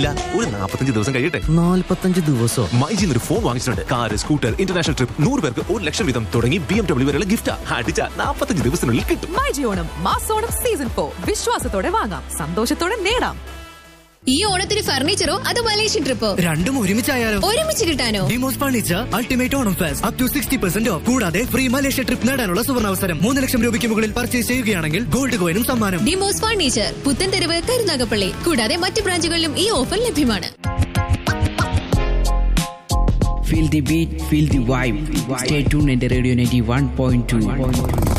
ഇല്ല ഒരു നാൽപ്പത്തഞ്ച് ദിവസം കഴിയട്ടെ നാല്പത്തഞ്ച് ദിവസോ മൈജിൽ ഒരു ഫോൺ വാങ്ങിച്ചിട്ടുണ്ട് കാർ സ്കൂട്ടർ ഇന്റർനാഷണൽ ട്രിപ്പ് നൂറ് പേർക്ക് ഒരു ലക്ഷം വീതം തുടങ്ങി ബി എം ഡബ്ല്യൂ വരെയുള്ള ഗിഫ്റ്റ് അടിച്ച നാൽപ്പത്തഞ്ച് ദിവസത്തിനുള്ളിൽ കിട്ടും മൈജി ഓണം മാസോണം സീസൺ ഫോർ വിശ്വാസത്തോടെ വാങ്ങാം സന്തോഷത്തോടെ നേടാം ഈ ഓണത്തിന് ഫർണിച്ചറോ അതോ മലേഷ്യൻ ട്രിപ്പോ രണ്ടും ഒരുമിച്ചായാലോ ഒരുമിച്ച് കിട്ടാനോ ഡിമോസ് furniture ultimate Onam fest up to sixty percent off കൂടാതെ ഫ്രീ മലേഷ്യ ട്രിപ്പ് നേടാനുള്ള സുവർണാവസരം മൂന്ന് ലക്ഷം രൂപയ്ക്ക് മുകളിൽ പർച്ചേസ് ചെയ്യുകയാണെങ്കിൽ ഗോൾഡ് കോയിനും സമ്മാനം ഡിമോസ് ഫർണിച്ചർ പുത്തൻതെരുവ് കരുനാഗപ്പള്ളി കൂടാതെ മറ്റ് ബ്രാഞ്ചുകളിലും ഈ ഓഫർ ലഭ്യമാണ് Feel the beat, feel the vibe. Stay tuned at the Radio 91.2.